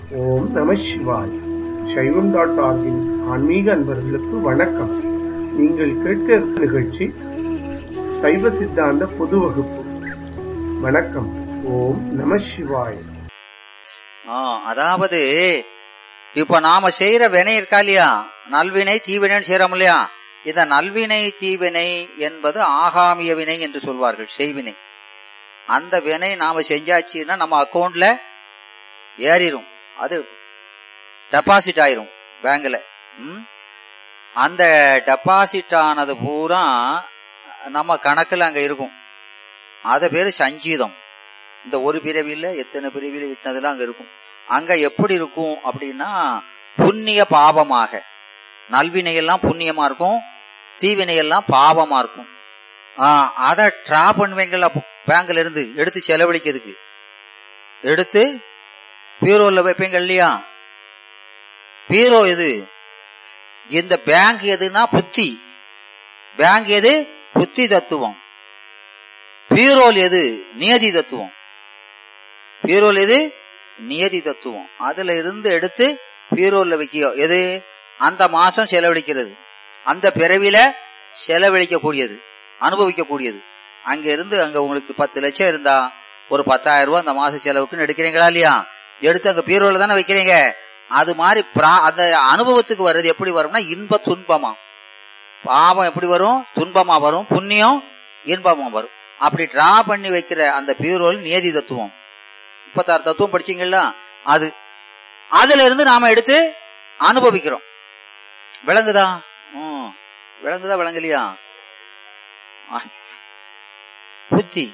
ஓம் நம சிவாய் சைவம் டாட் ஆர்கின் ஆன்மீக அன்பர்களுக்கு வணக்கம் நீங்கள் கேட்க இருக்கும் நிகழ்ச்சி சைவ சித்தாந்த பொது வகுப்பு வணக்கம் ஓம் நம சிவாய் ஆ, அதாவது இப்ப நாம செய்யற வினை இருக்கா இல்லையா நல்வினை தீவினைன்னு செய்யறோம் இல்லையா இந்த நல்வினை தீவினை என்பது ஆகாமிய வினை என்று சொல்வார்கள் செய்வினை அந்த வினை நாம செஞ்சாச்சுன்னா நம்ம அக்கவுண்ட்ல ஏறிடும் அது டெபாசிட் ஆயிரும் பேங்க்ல ம்? அந்த டெபாசிட் ஆனது பூரா நம்ம கணக்குல அங்க இருக்கும் அது பேரு சஞ்சீதம் இந்த ஒரு பிறவியில எத்தனை பிறவியில இட்டதெல்லாம் அங்க இருக்கும் அங்க எப்படி இருக்கும் அப்படின்னா புண்ணிய பாபமாக நல்வினை எல்லாம் புண்ணியமா இருக்கும் தீவினை எல்லாம் பாவமா இருக்கும் ஆஹ் அத ட்ரா பண்ணுவீங்கல்ல பேங்க்ல இருந்து எடுத்து செலவழிக்கிறதுக்கு எடுத்து பீரோல வைப்பீங்க இல்லையா பீரோ எது இந்த பேங்க் எதுனா புத்தி பேங்க் எது புத்தி தத்துவம் பீரோல் எது நியதி தத்துவம் பீரோல் எது நியதி தத்துவம் அதுல இருந்து எடுத்து பீரோல்ல வைக்க எது அந்த மாசம் செலவழிக்கிறது அந்த பிறவில செலவழிக்க கூடியது அனுபவிக்க கூடியது அங்க இருந்து அங்க உங்களுக்கு பத்து லட்சம் இருந்தா ஒரு பத்தாயிரம் ரூபாய் அந்த மாச செலவுக்குன்னு எடுக்கிறீங்களா இல்லையா எடுத்து அங்க பீரோல தானே வைக்கிறீங்க அது மாதிரி பிரா- அந்த அனுபவத்துக்கு வர்றது எப்படி வரும்னா இன்ப துன்பமா பாவம் எப்படி வரும் துன்பமா வரும் புண்ணியம் இன்பமா வரும் அப்படி டிரா பண்ணி வைக்கிற அந்த பியூரோல் நியதி தத்துவம் முப்பத்தாறு தத்துவம் படிச்சீங்களா அது அதுல இருந்து நாம எடுத்து அனுபவிக்கிறோம் விளங்குதா ம். விளங்குதா விளங்கலையா ஆ. புத்தி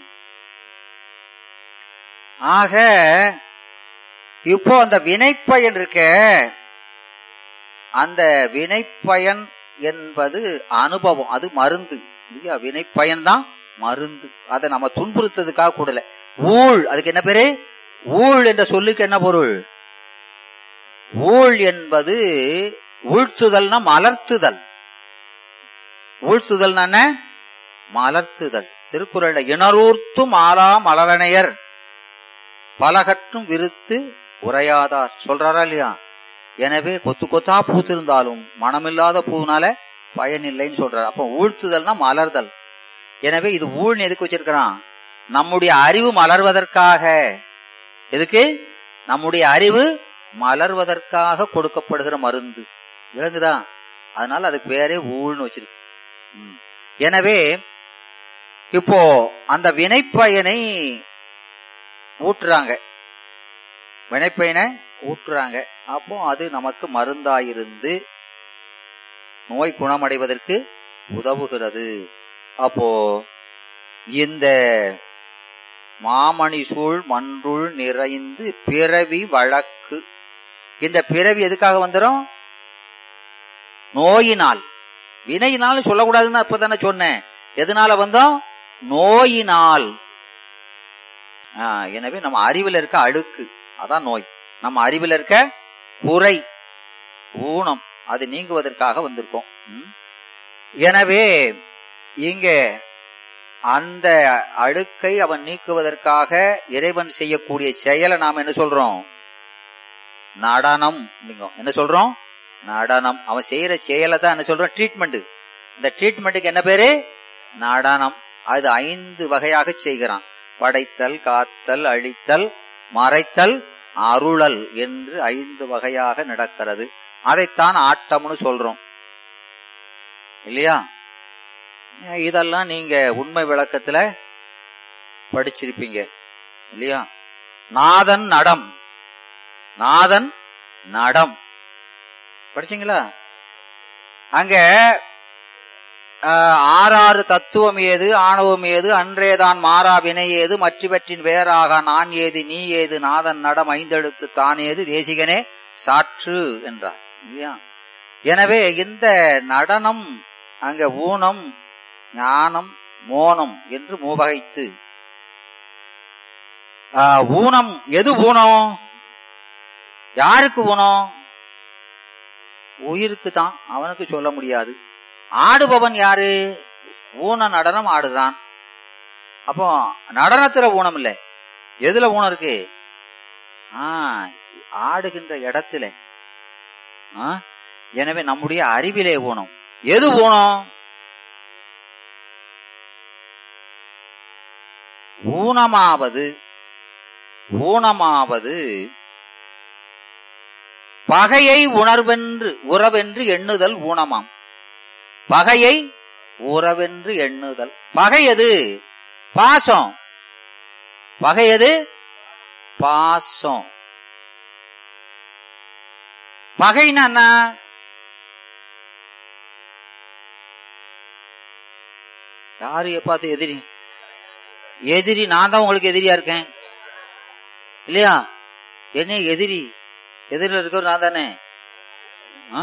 ஆக இப்போ அந்த வினைப்பயன் இருக்க அந்த வினைப்பயன் என்பது அனுபவம் அது மருந்து இல்லையா வினைப்பயன் தான் மருந்து அதை நம்ம துன்புறுத்ததுக்காக கூடல ஊழ் அதுக்கு என்ன பேரு ஊழ் என்ற சொல்லுக்கு என்ன பொருள் ஊழ் என்பது உழ்த்துதல்னா மலர்த்துதல் ஊழ்த்துதல்னா என்ன மலர்த்துதல் திருக்குறள்ல இணரூர்த்தும் ஆலா மலரணையர் பலகற்றும் விருத்து உரையாதார் சொல்றாரா இல்லையா எனவே கொத்து கொத்தா பூத்திருந்தாலும் மனமில்லாத பூனால பயனில்லைன்னு சொல்றாரு அப்ப ஊழ்த்துதல்னா மலர்தல் எனவே இது ஊழ்னு எதுக்கு வச்சிருக்கிறான் நம்முடைய அறிவு மலர்வதற்காக எதுக்கு நம்முடைய அறிவு மலர்வதற்காக கொடுக்கப்படுகிற மருந்து விளங்குதா அதனால அதுக்கு பேரே ஊழ்னு வச்சிருக்கு ம். எனவே இப்போ அந்த வினைப்பயனை ஊட்டுறாங்க வினைப்பயனை ஊட்டுறாங்க அப்போ அது நமக்கு மருந்தாயிருந்து நோய் குணமடைவதற்கு உதவுகிறது அப்போ இந்த மாமணி சூழ் மன்றுள் நிறைந்து பிறவி வழக்கு இந்த பிறவி எதுக்காக வந்துரும் நோயினால் வினையினால் சொல்லக்கூடாதுன்னு இப்பதானே சொன்னேன் எதனால வந்தோம் நோயினால் ஆ, எனவே நம்ம அறிவில் இருக்க அழுக்கு அதான் நோய் நம்ம அறிவில் இருக்க குறை ஊனம் அது நீங்குவதற்காக வந்திருக்கோம் ம்? எனவே இங்க அந்த அழுக்கை அவன் நீக்குவதற்காக இறைவன் செய்யக்கூடிய செயலை நாம என்ன சொல்றோம் நடனம் அப்படிங்கோம். என்ன சொல்றோம் நடனம் அவன் செய்யற செயலை தான் என்ன சொல்றோம் ட்ரீட்மெண்ட் இந்த ட்ரீட்மெண்ட்டுக்கு என்ன பேரு நடனம் அது ஐந்து வகையாக செய்கிறான் படைத்தல் காத்தல் அழித்தல் மறைத்தல் அருளல் என்று ஐந்து வகையாக நடக்கிறது அதைத்தான் ஆட்டம்னு சொல்றோம் இல்லையா இதெல்லாம் நீங்க உண்மை விளக்கத்துல படிச்சிருப்பீங்க இல்லையா நாதன் நடம் நாதன் நடம் படிச்சீங்களா அங்க ஆஹ், ஆறாறு தத்துவம் ஏது ஆணவம் ஏது அன்றேதான் மாறா வினை ஏது மற்றவற்றின் வேறாக நான் ஏது நீ ஏது நாதன் நடம் ஐந்தெழுத்து தான் ஏது தேசிகனே சாற்று என்றார் இல்லையா எனவே இந்த நடனம் அங்க ஊனம் ஞானம் மோனம் என்று மூவகைத்து ஆஹ், ஊனம் எது ஊனம் யாருக்கு ஊனம் உயிருக்கு தான் அவனுக்கு சொல்ல முடியாது ஆடுபவன் யாரு ஊன நடனம் ஆடுறான் அப்போ நடனத்துல ஊனம் இல்ல எதுல ஊனம் இருக்கு ஆ ஆடுகின்ற இடத்துல ஆ? எனவே நம்முடைய அறிவிலே ஊனம் எது ஊனம் ஊனமாவது ஊனமாவது பகையை உணர்வென்று உறவென்று எண்ணுதல் ஊனமாம் பகையை உறவென்று எண்ணுதல் பகை எது பாசம் பகை எது பாசம் பகைன்னா என்ன யாரு பார்த்து எதிரி எதிரி நான் தான் உங்களுக்கு எதிரியா இருக்கேன் இல்லையா என்ன எதிரி எதிரில் இருக்கவர் நான் தானே ஆ?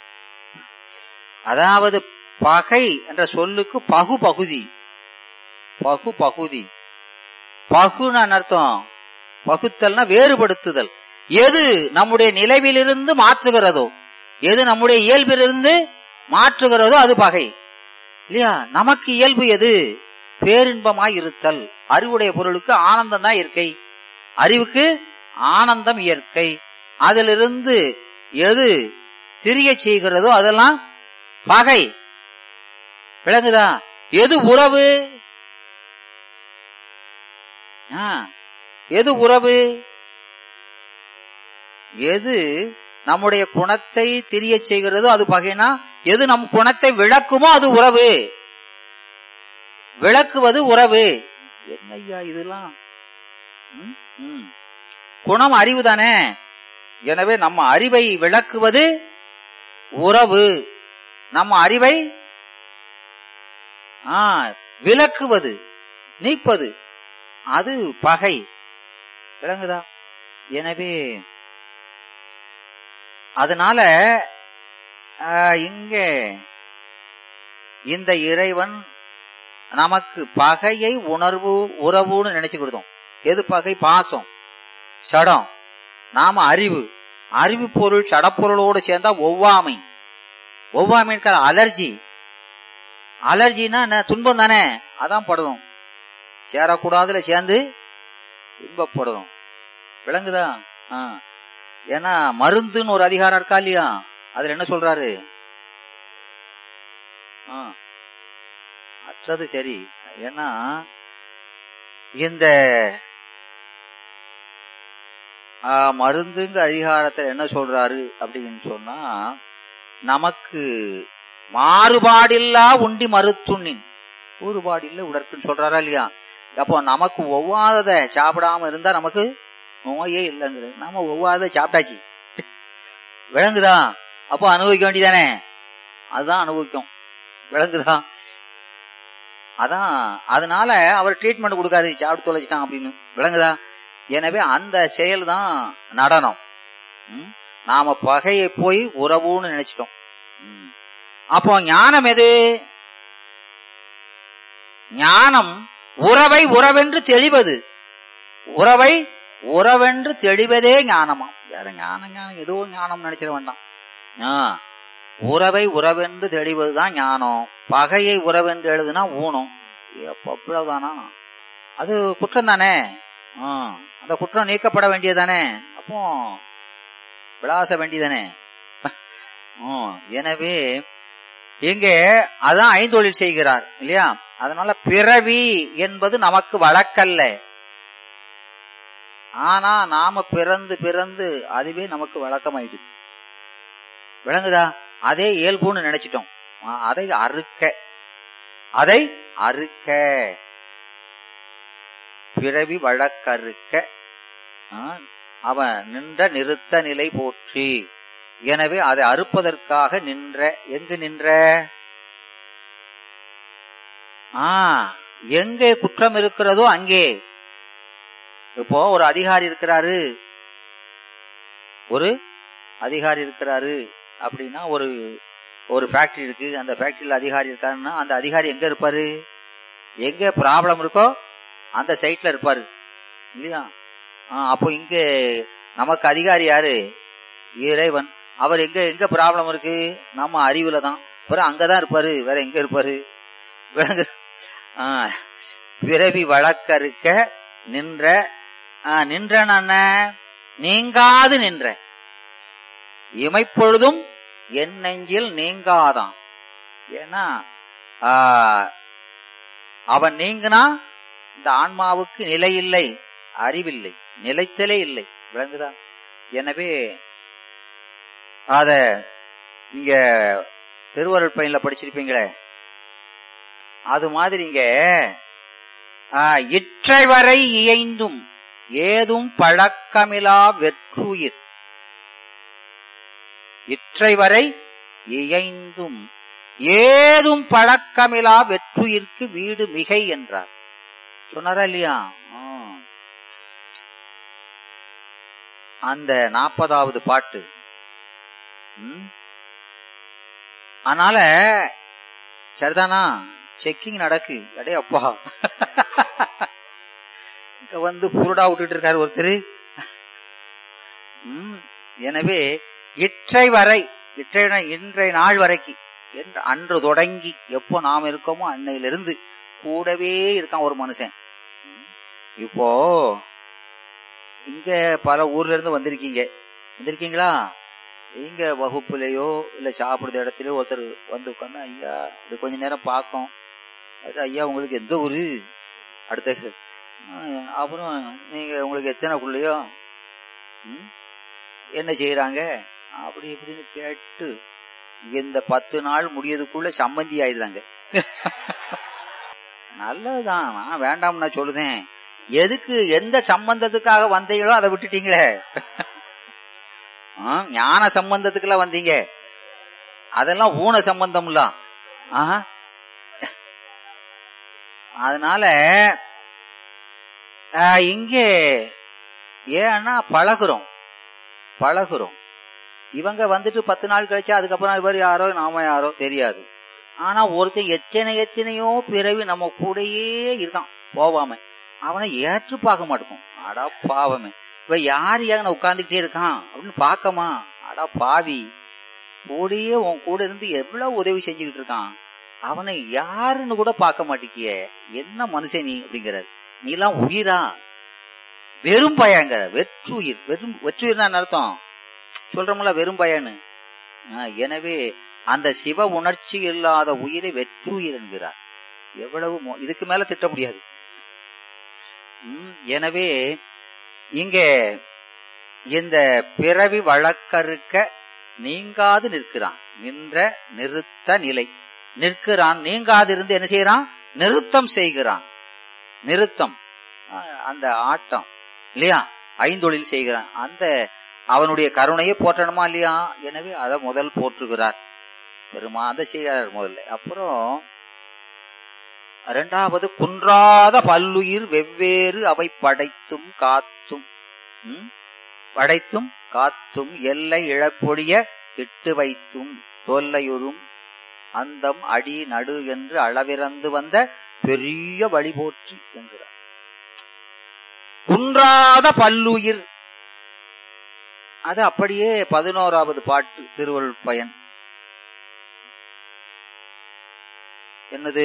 அதாவது பகை என்ற சொல்லுக்கு பகு பகுதி பகு பகுதி பகுன்னு அர்த்தம் பகுத்தல்னா வேறுபடுத்துதல் எது நம்முடைய நிலைவிலிருந்து மாற்றுகிறதோ எது நம்முடைய இயல்பிலிருந்து மாற்றுகிறதோ அது பகை இல்லையா நமக்கு இயல்பு எது பேரின்பமாய் இருத்தல் அறிவுடைய பொருளுக்கு ஆனந்தம் தான் இயற்கை அறிவுக்கு ஆனந்தம் இயற்கை அதிலிருந்து எது திரிய செய்கிறதோ அதெல்லாம் பகை விளங்குதா எது உறவு ஆ, எது உறவு எது நம்முடைய குணத்தை திரிய செய்கிறதோ அது பகைனா எது நம் குணத்தை விளக்குமோ அது உறவு விளக்குவது உறவு என்னய்யா இதெல்லாம் ம், ம். குணம் அறிவு தானே எனவே நம்ம அறிவை விளக்குவது உறவு நம்ம அறிவை ஆ, விளக்குவது நீப்பது அது பகை விளங்குதா எனவே அதனால ஆ, இங்கே இந்த இறைவன் நமக்கு பகையை உணர்வு உறவுன்னு நினைச்சு கொடுத்தோம் எது பகை பாசம் சடம் நாம அறிவு அறிவு பொருள் சடப்பொருளோடு சேர்ந்தா ஒவ்வாமை ஒவ்வாமை அலர்ஜி அலர்ஜினா என்ன துன்பம் தானே அதான் படணும் சேரக்கூடாதுல சேர்ந்து துன்பப்படணும் விளங்குதா ஆ. ஏன்னா மருந்துன்னு ஒரு அதிகாரம் இருக்கா இல்லையா அதுல என்ன சொல்றாரு ஆ. அற்றது சரி ஏன்னா இந்த ஆ, மருந்துங்க அதிகாரத்துல என்ன சொல்றாரு அப்படின்னு சொன்னா நமக்கு மாறுபாடில்லா உண்டி மருத்துண்ணின் கூறுபாடில்ல உடற்குன்னு சொல்றாரா இல்லையா அப்போ நமக்கு ஒவ்வாதத சாப்பிடாம இருந்தா நமக்கு நோயே இல்லைங்கிறது நாம ஒவ்வாத சாப்பிட்டாச்சு விளங்குதா அப்போ அனுபவிக்க வேண்டியதானே அதுதான் அனுபவிக்கும் விளங்குதா அதான் அதனால அவர் ட்ரீட்மெண்ட் கொடுக்காரு சாப்பிட்டு தொலைச்சிட்டான் அப்படின்னு விளங்குதா எனவே அந்த செயல் தான் நடனம் ம்? நாம பகையை போய் உறவுன்னு நினைச்சிட்டோம் ம். அப்போ ஞானம் எது ஞானம் உறவை உறவென்று தெளிவது உறவை உறவென்று தெளிவதே ஞானமாம் வேற ஞானம் ஞானம் ஏதோ ஞானம் நினைச்சிட வேண்டாம் ஆ, உறவை உறவென்று தெளிவதுதான் ஞானம் பகையை உறவென்று எழுதுனா ஊனம் எப்ப அவ்வளவுதானா அது குற்றம் தானே ஆ, அந்த குற்றம் நீக்கப்பட வேண்டியதானே அப்போ விளாச வேண்டியதானே ம், எனவே இங்கே அதான் ஐந்தொழில் செய்கிறார் இல்லையா அதனால பிறவி என்பது நமக்கு வழக்கல்ல ஆனா நாம பிறந்து பிறந்து அதுவே நமக்கு வழக்கமாயிடுது விளங்குதா அதே இயல்புன்னு நினைச்சிட்டோம் ஆ, அதை அறுக்க அதை அறுக்க பிறவி வழக்கறுக்க ஆ, அவன் நின்ற நிறுத்த நிலை போற்றி எனவே அதை அறுப்பதற்காக நின்ற எங்கு நின்ற ஆ எங்கே குற்றம் இருக்கிறதோ அங்கே இப்போ ஒரு அதிகாரி இருக்கிறாரு ஒரு அதிகாரி இருக்கிறாரு அப்படின்னா ஒரு ஒரு ஃபேக்டரி இருக்கு அந்த ஃபேக்டரியில அதிகாரி இருக்காருன்னா அந்த அதிகாரி எங்க இருப்பாரு எங்க ப்ராப்ளம் இருக்கோ அந்த சைட்ல இருப்பாரு இல்லையா ஆ, அப்போ இங்க நமக்கு அதிகாரி யாரு இறைவன் அவர் எங்க எங்க ப்ராப்ளம் இருக்கு நம்ம அறிவுல தான் அப்புறம் அங்கதான் இருப்பாரு வேற எங்க இருப்பாரு விளங்கு ஆ, பிறவி வழக்கறுக்க நின்ற ஆ, நின்றன நீங்காது நின்ற இமைப்பொழுதும் என் நெஞ்சில் நீங்காதான் ஏன்னா ஆ, அவன் நீங்கினா இந்த ஆன்மாவுக்கு நிலை இல்லை அறிவில்லை நிலைத்தலே இல்லை விளங்குதா எனவே அத நீங்க திருவருள் பையன்ல படிச்சிருப்பீங்களே அது மாதிரி இங்க ஆ, இற்றை வரை இயைந்தும் ஏதும் பழக்கமிலா வெற்றுயிர் இற்றை வரை இயைந்தும் ஏதும் பழக்கமிலா வெற்றுயிர்க்கு வீடு மிகை என்றார் சொன்னாரா இல்லையா ஆ. அந்த நாற்பதாவது பாட்டு ம்? அதனால சரிதானா செக்கிங் நடக்கு அடே அப்பா இங்க வந்து புருடா விட்டுட்டு இருக்காரு ஒருத்தர் ம், எனவே இற்றை வரை இற்றை இன்றைய நாள் வரைக்கு என்று அன்று தொடங்கி எப்போ நாம் இருக்கோமோ அன்னையிலிருந்து கூடவே இருக்கான் ஒரு மனுஷன் ம், இப்போ இங்க பல ஊர்ல இருந்து வந்திருக்கீங்க வந்திருக்கீங்களா இங்க வகுப்புலயோ இல்ல சாப்பிடுற இடத்துலயோ ஒருத்தர் வந்து உட்கார்ந்து ஐயா இது கொஞ்ச நேரம் பார்க்கும் அது ஐயா உங்களுக்கு எந்த ஊரு அடுத்த ஆஹ், அப்புறம் நீங்க உங்களுக்கு எத்தனை பிள்ளையோ ம்? என்ன செய்யறாங்க அப்படி இப்படின்னு கேட்டு இந்த பத்து நாள் முடியதுக்குள்ள சம்மந்தி ஆயிடுறாங்க நல்லதுதான் நான் வேண்டாம் நான் சொல்லுதேன் எதுக்கு எந்த சம்பந்தத்துக்காக வந்தீங்களோ அதை விட்டுட்டீங்களே ஆ, ஞான சம்பந்தத்துக்குலாம் வந்தீங்க அதெல்லாம் ஊன சம்பந்தம்ல ஆஹா. அதனால ஆ, இங்கே ஏன்னா பழகுறோம் பழகுறோம் இவங்க வந்துட்டு பத்து நாள் கழிச்சா அதுக்கப்புறம் இவர் யாரோ நாம யாரோ தெரியாது ஆனா ஒருத்தன் எத்தனை எத்தனையோ பிறவி நம்ம கூடயே இருக்கான் போவாம அவனை ஏற்று பார்க்க மாட்டோம் அடா பாவமே இவ யார் ஏங்க உட்கார்ந்துகிட்டே இருக்கான் அப்படின்னு பார்க்கமா அடா பாவி கூடயே உன் கூட இருந்து எவ்வளவு உதவி செஞ்சுக்கிட்டு இருக்கான் அவனை யாருன்னு கூட பார்க்க மாட்டேங்கிய என்ன மனுஷன் நீ அப்படிங்கிறார் நீ எல்லாம் உயிரா வெறும் பயங்கிற வெற்றுயிர் வெறும் வெற்றுயிர்னா என்ன அர்த்தம் சொல்றோம்ல வெறும் பயன்னு ஆ, எனவே அந்த சிவ உணர்ச்சி இல்லாத உயிரை வெற்றுயிர் என்கிறார் எவ்வளவு மோ- இதுக்கு மேல திட்ட முடியாது ம், எனவே இங்கே இந்த பிறவி வழக்கறுக்க நீங்காது நிற்கிறான் நின்ற நிறுத்த நிலை நிற்கிறான் நீங்காதிருந்து என்ன செய்யறான் நிறுத்தம் செய்கிறான் நிறுத்தம் ஆஹ் அந்த ஆட்டம் இல்லையா ஐந்தொழில் செய்கிறான் அந்த அவனுடைய கருணையை போற்றணுமா இல்லையா எனவே அதை முதல் போற்றுகிறார் பெருமா அதை செய்கிறார் முதல்ல அப்புறம் இரண்டாவது குன்றாத பல்லுயிர் வெவ்வேறு அவை படைத்தும் காத்தும் ம்? படைத்தும் காத்தும் எல்லை இழப்பொழிய இட்டு வைத்தும் தொல்லையுறும் அந்தம் அடி நடு என்று அளவிறந்து வந்த பெரிய வழி போற்றி என்கிறார் குன்றாத பல்லுயிர் அது அப்படியே பதினோராவது பாட்டு திருவருள் பயன் என்னது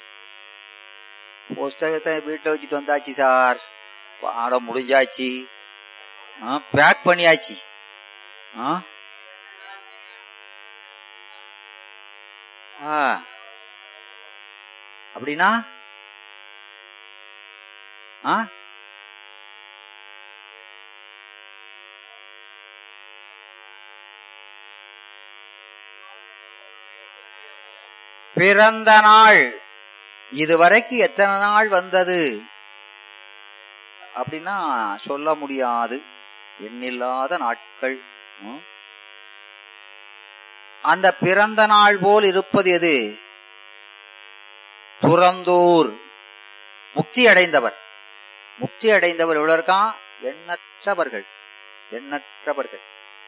புஸ்தகத்தை வீட்டுல வச்சுட்டு வந்தாச்சு சார் பாடம் முடிஞ்சாச்சு பேக் பண்ணியாச்சு ஆ? ஆ. அப்படின்னா ஆ பிறந்த நாள் இதுவரைக்கும் எத்தனை நாள் வந்தது அப்படின்னா சொல்ல முடியாது எண்ணில்லாத நாட்கள் ம். அந்த பிறந்த நாள் போல் இருப்பது எது துறந்தோர் முக்தி அடைந்தவர் முக்தி அடைந்தவர் எவ்வளவு இருக்கான் எண்ணற்றவர்கள் எண்ணற்றவர்கள்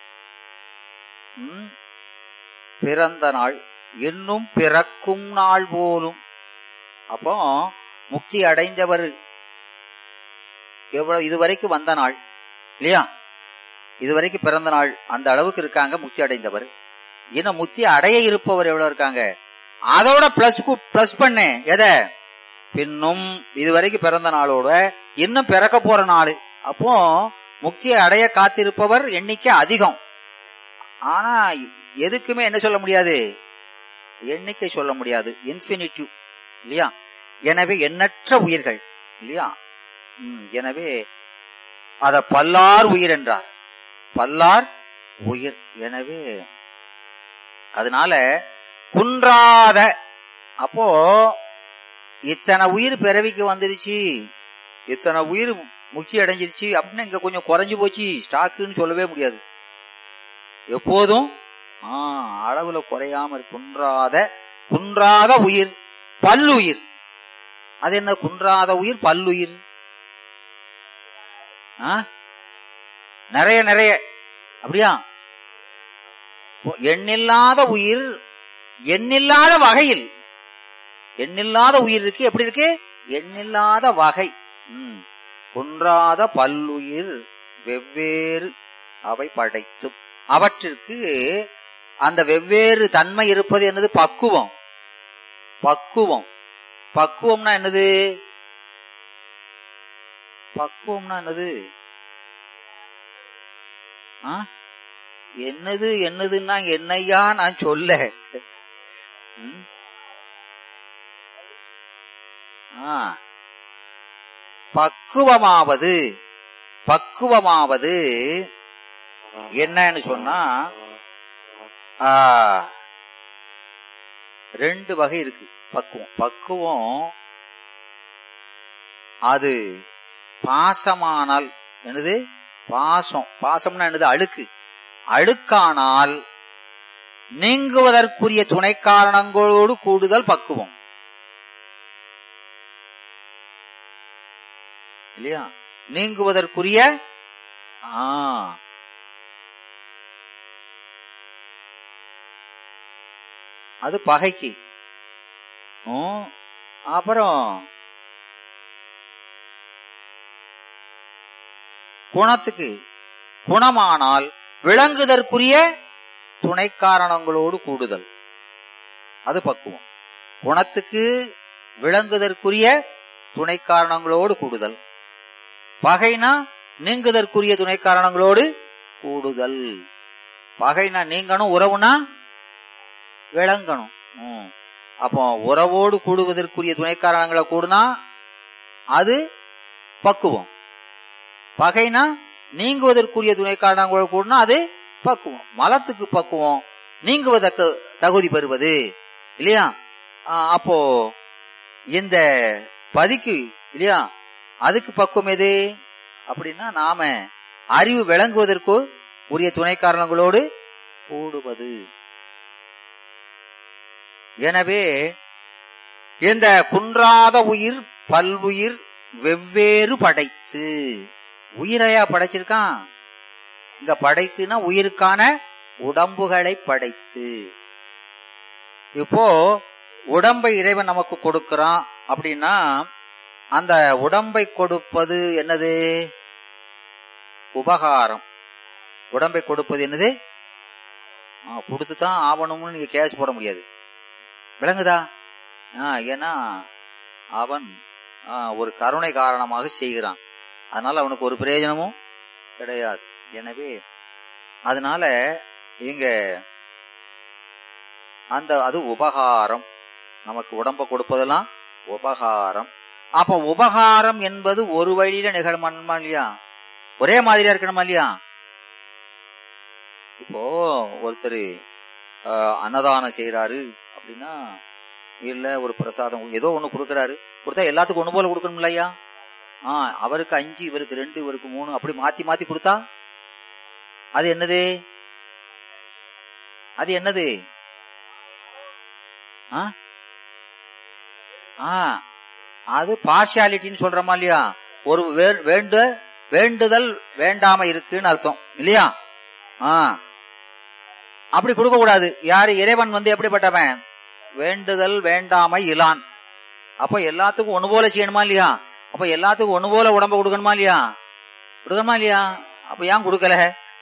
ம். பிறந்த நாள் இன்னும் பிறக்கும் நாள் போலும் அப்போ முக்தி அடைந்தவர் எவ்வளவு இதுவரைக்கும் வந்த நாள் இல்லையா இதுவரைக்கும் பிறந்த நாள் அந்த அளவுக்கு இருக்காங்க முக்தி அடைந்தவர் இன்னும் முக்தி அடைய இருப்பவர் எவ்வளவு இருக்காங்க அதோட பிளஸ் பிளஸ் பண்ணு எதை பின்னும் இதுவரைக்கும் பிறந்த நாளோட இன்னும் பிறக்க போற நாள் அப்போ முக்தியை அடைய காத்திருப்பவர் எண்ணிக்கை அதிகம் ஆனா எதுக்குமே என்ன சொல்ல முடியாது எண்ணிக்கை சொல்ல முடியாது இன்பினிட்டிவ் இல்லையா எனவே எண்ணற்ற உயிர்கள் இல்லையா ம், எனவே அத பல்லார் உயிர் என்றார் பல்லார் உயிர் எனவே அதனால குன்றாத அப்போ இத்தனை உயிர் பிறவிக்கு வந்துருச்சு இத்தனை உயிர் முக்கிய அடைஞ்சிருச்சு அப்படின்னு இங்க கொஞ்சம் குறைஞ்சு போச்சு ஸ்டாக்குன்னு சொல்லவே முடியாது எப்போதும் ஆ, அளவுல குறையாம இருக்கு. குன்றாத குன்றாத உயிர் பல்லுயிர் அது என்ன குன்றாத உயிர் பல்லுயிர் ஆ? நிறைய நிறைய அப்படியா எண்ணில்லாத உயிர் எண்ணில்லாத வகையில் எண்ணில்லாத உயிர் இருக்கு எப்படி இருக்கு எண்ணில்லாத வகை ம். குன்றாத பல்லுயிர் வெவ்வேறு அவை படைத்தும் அவற்றிற்கு அந்த வெவ்வேறு தன்மை இருப்பது என்னது பக்குவம் பக்குவம் பக்குவம்னா என்னது பக்குவம்னா என்னது ஆ? என்னது என்னதுன்னா என்னையா நான் சொல்ல ம்? ஆ. பக்குவமாவது பக்குவமாவது என்னன்னு சொன்னா ஆ, ரெண்டு வகை இருக்கு பக்குவம் பக்குவம் அது பாசமானால் என்னது பாசம் பாசம்னா என்னது அழுக்கு அழுக்கானால் நீங்குவதற்குரிய துணை காரணங்களோடு கூடுதல் பக்குவம் இல்லையா நீங்குவதற்குரிய ஆ அது பகைக்கு ம், அப்புறம் குணத்துக்கு குணமானால் விளங்குதற்குரிய துணை காரணங்களோடு கூடுதல் அது பக்குவம் குணத்துக்கு விளங்குதற்குரிய துணை காரணங்களோடு கூடுதல் பகைனா நீங்குதற்குரிய துணை காரணங்களோடு கூடுதல் பகைனா நீங்கணும் உறவுனா விளங்கணும் ம். அப்போ உறவோடு கூடுவதற்குரிய துணை காரணங்களை கூடுனா அது பக்குவம் பகைனா நீங்குவதற்குரிய துணை காரணங்களோடு கூடுனா அது பக்குவம் மலத்துக்கு பக்குவம் நீங்குவதற்கு தகுதி பெறுவது இல்லையா ஆ, அப்போ இந்த பதிக்கு இல்லையா அதுக்கு பக்குவம் எது அப்படின்னா நாம அறிவு விளங்குவதற்கு உரிய துணை காரணங்களோடு கூடுவது எனவே இந்த குன்றாத உயிர் பல்வுயிர் வெவ்வேறு படைத்து உயிரையா படைச்சிருக்கான் இங்க படைத்துனா உயிருக்கான உடம்புகளை படைத்து இப்போ உடம்பை இறைவன் நமக்கு கொடுக்கிறான் அப்படின்னா அந்த உடம்பை கொடுப்பது என்னது உபகாரம் உடம்பை கொடுப்பது என்னது கொடுத்து தான் ஆவணும்னு நீங்க கேஸ் போட முடியாது விளங்குதா ஆ, ஏன்னா அவன் ஆ, ஒரு கருணை காரணமாக செய்கிறான் அதனால அவனுக்கு ஒரு பிரயோஜனமும் கிடையாது எனவே அதனால இங்க அந்த அது உபகாரம் நமக்கு உடம்ப கொடுப்பதெல்லாம் உபகாரம் அப்ப உபகாரம் என்பது ஒரு வழியில நிகழணுமா இல்லையா ஒரே மாதிரியா இருக்கணுமா இல்லையா இப்போ ஒருத்தர் அன்னதானம் செய்யறாரு அப்படின்னா இல்ல ஒரு பிரசாதம் ஏதோ ஒண்ணு கொடுக்கறாரு கொடுத்தா எல்லாத்துக்கும் ஒண்ணு போல கொடுக்கணும் இல்லையா ஆ அவருக்கு அஞ்சு இவருக்கு ரெண்டு இவருக்கு மூணு அப்படி மாத்தி மாத்தி கொடுத்தா அது என்னது அது என்னது ஆ ஆ அது பார்ஷியாலிட்டின்னு சொல்றோமா இல்லையா ஒரு வே- வேண்டு வேண்டுதல் வேண்டாம இருக்குன்னு அர்த்தம் இல்லையா ஆ அப்படி கொடுக்க கூடாது யாரு இறைவன் வந்து எப்படிப்பட்டவன் வேண்டுதல் வேண்டாமை இலான் அப்ப எல்லாத்துக்கும் ஒண்ணு போல செய்யணுமா இல்லையா அப்ப எல்லாத்துக்கும் ஒண்ணு போல உடம்ப கொடுக்கணுமா இல்லையா கொடுக்கணுமா இல்லையா அப்ப ஏன் கொடுக்கல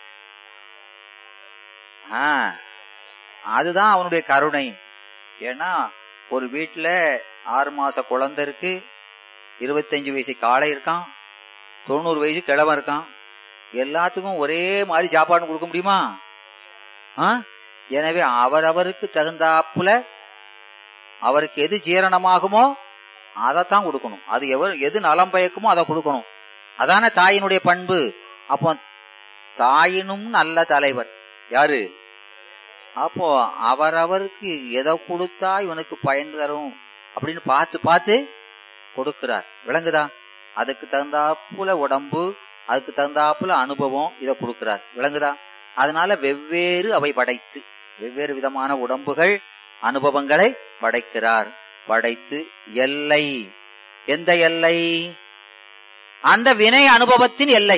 ஆ அதுதான் அவனுடைய கருணை ஏன்னா ஒரு வீட்டுல ஆறு மாச குழந்தை இருக்கு இருபத்தஞ்சு வயசு காளை இருக்கான் தொண்ணூறு வயசு கிழவன் இருக்கான் எல்லாத்துக்கும் ஒரே மாதிரி சாப்பாடு கொடுக்க முடியுமா ஆ? எனவே அவரவருக்கு தகுந்தாப்புல அவருக்கு எது ஜீரணமாகுமோ அதைத்தான் கொடுக்கணும் அது எவர் எது நலம் பயக்குமோ அதை கொடுக்கணும் அதானே தாயினுடைய பண்பு அப்போ தாயினும் நல்ல தலைவர் யாரு அப்போ அவரவருக்கு எதை கொடுத்தா இவனுக்கு பயன் தரும் அப்படின்னு பார்த்து பார்த்து கொடுக்கிறார் விளங்குதா அதுக்கு தகுந்தாப்புல உடம்பு அதுக்கு தகுந்தாப்புல அனுபவம் இதை கொடுக்கிறார் விளங்குதா அதனால வெவ்வேறு அவை படைத்து வெவ்வேறு விதமான உடம்புகள் அனுபவங்களை படைக்கிறார் படைத்து எல்லை எந்த எல்லை அந்த வினை அனுபவத்தின் எல்லை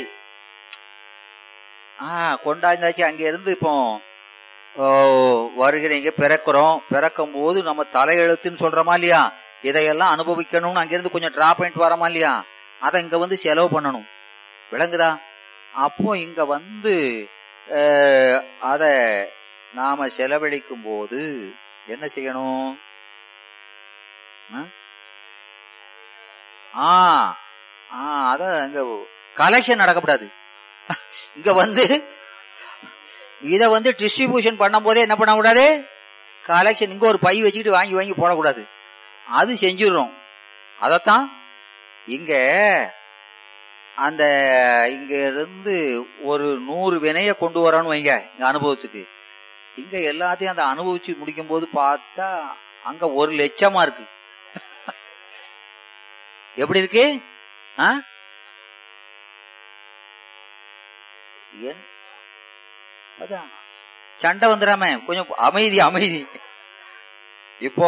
ஆ கொண்டாந்தாச்சு அங்க இருந்து இப்போ ஓ, வருகிறீங்க பிறக்கிறோம் பிறக்கும் போது நம்ம தலையெழுத்துன்னு சொல்றோமா இல்லையா இதையெல்லாம் அனுபவிக்கணும்னு அங்கிருந்து கொஞ்சம் டிரா பண்ணிட்டு வரோமா இல்லையா அதை இங்க வந்து செலவு பண்ணணும் விளங்குதா அப்போ இங்க வந்து அஹ், அத நாம செலவழிக்கும் போது என்ன செய்யணும் ஆ? ஆ ஆ, அத இங்க கலெக்ஷன் நடக்கக்கூடாது இங்க வந்து இத வந்து டிஸ்ட்ரிபியூஷன் பண்ணும் போதே என்ன பண்ணக்கூடாது கலெக்ஷன் இங்க ஒரு பை வச்சுக்கிட்டு வாங்கி வாங்கி போடக்கூடாது அது செஞ்சிடுறோம் அதத்தான் இங்க அந்த இங்க இருந்து ஒரு நூறு வினைய கொண்டு வரணும் வைங்க இங்க அனுபவத்துக்கு இங்க எல்லாத்தையும் அந்த அனுபவிச்சு முடிக்கும் போது பார்த்தா அங்க ஒரு லட்சமா இருக்கு எப்படி இருக்கு ஆ? ஏன் அதான் சண்டை வந்துடாம கொஞ்சம் அமைதி அமைதி இப்போ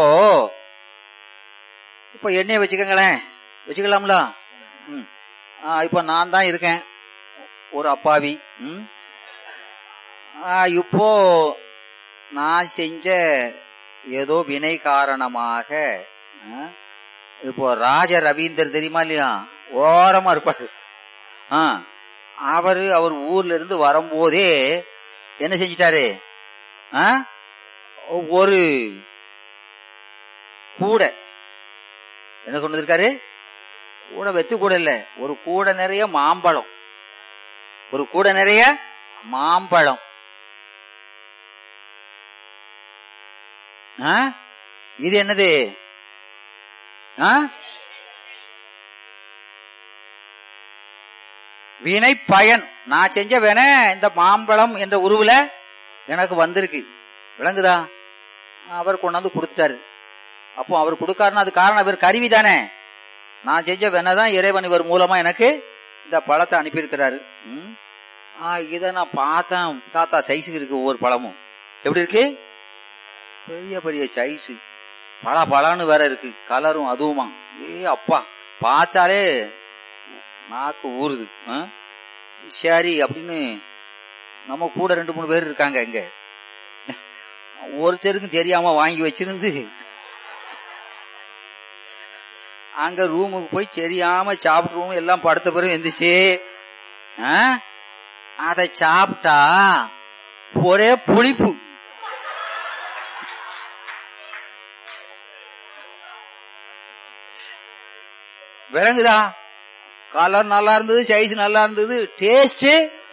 இப்போ என்னைய வச்சுக்கோங்களேன் வச்சுக்கலாம்ல ம் ஆ, இப்போ நான் தான் இருக்கேன் ஒரு அப்பாவி ம் ஆ, இப்போ நான் செஞ்ச ஏதோ வினை காரணமாக ஆ, இப்போ ராஜ ரவீந்தர் தெரியுமா இல்லையா ஓரமா இருப்பாரு ஆ அவரு அவர் ஊர்ல இருந்து வரும்போதே என்ன செஞ்சிட்டாரு ஆ? ஒரு கூடை என்ன கொண்டு வந்திருக்காரு கூட வெத்து கூட இல்ல ஒரு கூடை நிறைய மாம்பழம் ஒரு கூடை நிறைய மாம்பழம் ஆ? இது என்னது ஆ? வினை பயன் நான் செஞ்ச வினை இந்த மாம்பழம் என்ற உருவுல எனக்கு வந்திருக்கு விளங்குதா அவர் கொண்டாந்து கொடுத்துட்டாரு அப்போ அவர் கொடுக்காருன்னா அது காரணம் இவர் கருவி தானே நான் செஞ்ச வினை தான் இறைவன் இவர் மூலமா எனக்கு இந்த பழத்தை அனுப்பியிருக்கிறாரு ம்? ஆ, இத நான் பார்த்தேன் தாத்தா சைஸுக்கு இருக்கு ஒவ்வொரு பழமும் எப்படி இருக்கு பெரிய பெரிய சைஸு பழ பழன்னு வேற இருக்கு கலரும் அதுவுமா ஏ அப்பா பார்த்தாலே நாக்கு ஊறுது ஆ? சரி அப்படின்னு நம்ம கூட ரெண்டு மூணு பேர் இருக்காங்க இங்க ஒருத்தருக்கும் தெரியாம வாங்கி வச்சிருந்து அங்க ரூமுக்கு போய் தெரியாம சாப்பிட்டுருவோம் எல்லாம் படுத்த பிறகு எந்திரிச்சு ஆ? அதை சாப்பிட்டா ஒரே புளிப்பு விளங்குதா கலர் நல்லா இருந்தது சைஸ் நல்லா இருந்தது டேஸ்ட்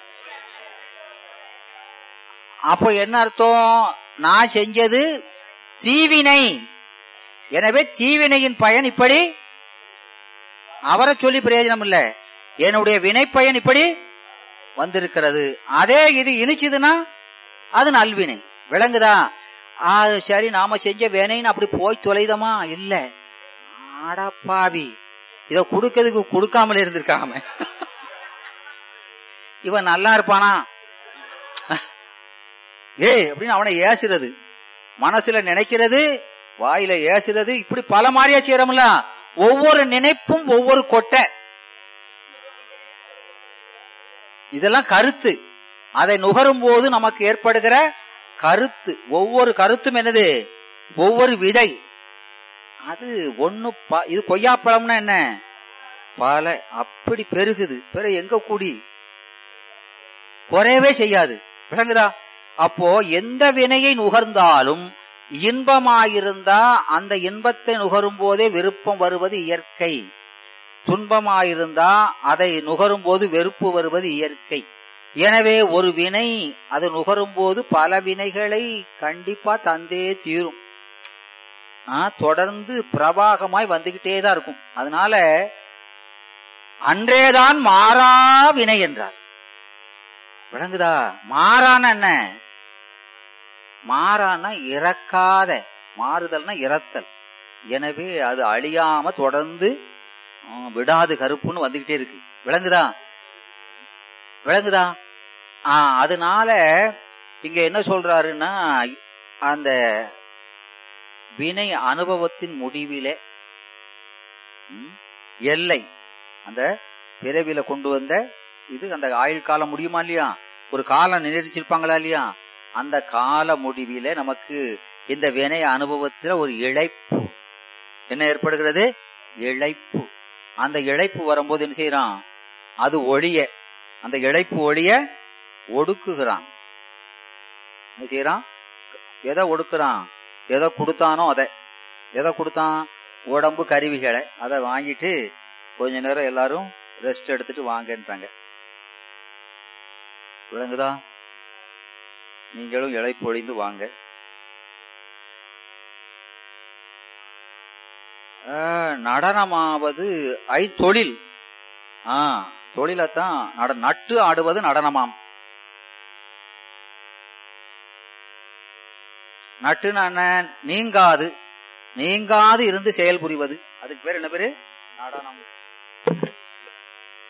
அப்போ என்ன அர்த்தம் நான் செஞ்சது தீவினை எனவே தீவினையின் பயன் இப்படி அவரை சொல்லி பிரயோஜனம் இல்ல என்னுடைய வினை பயன் இப்படி வந்திருக்கிறது அதே இது இனிச்சுதுன்னா அது நல்வினை விளங்குதா ஆ, சரி நாம செஞ்ச வினைன்னு அப்படி போய் தொலைதமா இல்ல ஆடாப்பாவி இத கொடுக்கறதுக்கு கொடுக்காமல் இருந்திருக்காம இவன் நல்லா இருப்பானா ஏய் அப்படின்னு அவனை ஏசுறது மனசுல நினைக்கிறது வாயில ஏசுறது இப்படி பல மாதிரியா செய்யறோம்ல ஒவ்வொரு நினைப்பும் ஒவ்வொரு கொட்டை இதெல்லாம் கருத்து அதை நுகரும் போது நமக்கு ஏற்படுகிற கருத்து ஒவ்வொரு கருத்தும் என்னது ஒவ்வொரு விதை அது ஒண்ணு ப- இது கொய்யாப்பழம்னா என்ன பல அப்படி பெருகுது பிற எங்க கூடி குறையவே செய்யாது விளங்குதா அப்போ எந்த வினையை நுகர்ந்தாலும் இன்பமாயிருந்தா அந்த இன்பத்தை நுகரும் போதே விருப்பம் வருவது இயற்கை துன்பமாயிருந்தா அதை நுகரும் போது வெறுப்பு வருவது இயற்கை எனவே ஒரு வினை அது நுகரும் போது பல வினைகளை கண்டிப்பா தந்தே தீரும் ஆ, தொடர்ந்து பிரவாகமாய் வந்துகிட்டே தான் இருக்கும் அதனால அன்றேதான் மாறா வினை என்றார் விளங்குதா மாறான என்ன மாறான இறக்காத மாறுதல்னா இறத்தல் எனவே அது அழியாம தொடர்ந்து ஆ, விடாது கருப்புன்னு வந்துகிட்டே இருக்கு விளங்குதா விளங்குதா ஆ அதனால இங்க என்ன சொல்றாருன்னா அந்த வினை அனுபவத்தின் முடிவிலே ம், எல்லை அந்த பிறவில கொண்டு வந்த இது அந்த ஆயுள் காலம் முடியுமா இல்லையா ஒரு காலம் நிர்ணயிச்சிருப்பாங்களா இல்லையா அந்த கால முடிவிலே நமக்கு இந்த வினை அனுபவத்துல ஒரு இழைப்பு என்ன ஏற்படுகிறது இழைப்பு அந்த இழைப்பு வரும்போது என்ன செய்யறான் அது ஒளிய அந்த இழைப்பு ஒளிய ஒடுக்குகிறான் என்ன செய்யறான் எதை ஒடுக்குறான் எதை கொடுத்தானோ அதை எதை கொடுத்தான் உடம்பு கருவிகளை அதை வாங்கிட்டு கொஞ்ச நேரம் எல்லாரும் ரெஸ்ட் எடுத்துட்டு வாங்கன்றாங்க விளங்குதா நீங்களும் இழைப்பு ஒழிந்து வாங்க ஆ, நடனமாவது ஐ தொழில் ஆ தொழிலத்தான் நட நட்டு ஆடுவது நடனமாம் நட்டுன்னு என்ன நீங்காது நீங்காது இருந்து செயல் புரிவது அதுக்கு பேர் என்ன பேரு நடனம்